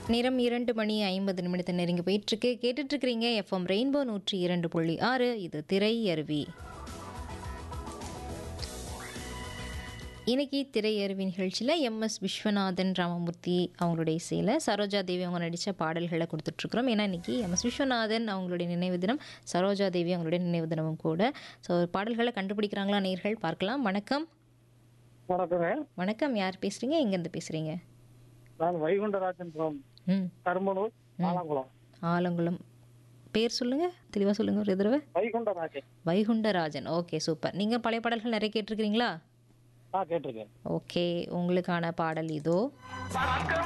நேரம் இரண்டு மணி ஐம்பது நிமிடத்தை நெருங்கி போயிட்டுருக்கு கேட்டுட்ருக்கிறீங்க எஃப்எம் ரெயின்போ நூற்றி இரண்டு புள்ளி ஆறு இது திரை அருவி இன்னைக்கு திரையருவி நிகழ்ச்சியில் எம்எஸ் விஸ்வநாதன் ராமமூர்த்தி அவங்களுடைய இசையில் சரோஜா தேவி அவங்க நடித்த பாடல்களை கொடுத்துட்ருக்குறோம் ஏன்னா இன்னைக்கு எம்எஸ் விஸ்வநாதன் அவங்களுடைய நினைவு தினம் சரோஜா தேவி அவங்களுடைய நினைவு தினமும் கூட ஸோ பாடல்களை கண்டுபிடிக்கிறாங்களா நேர்கள் பார்க்கலாம் வணக்கம் வணக்கங்க வணக்கம் யார் பேசுகிறீங்க எங்கேருந்து பேசுகிறீங்க நான் வைகுண்டராஜன் from ம் கரும்பனூர் ஆலங்குளம் ஆலங்குளம் பேர் சொல்லுங்கள் தெளிவாக சொல்லுங்கள் ஒரு தடவை வைகுண்டராஜன் வைகுண்டராஜன் ஓகே சூப்பர் நீங்கள் பழைய பாடல்கள் நிறைய கேட்டிருக்கிறீங்களா நான் கேட்டிருக்கேன் ஓகே உங்களுக்கான பாடல் இதோ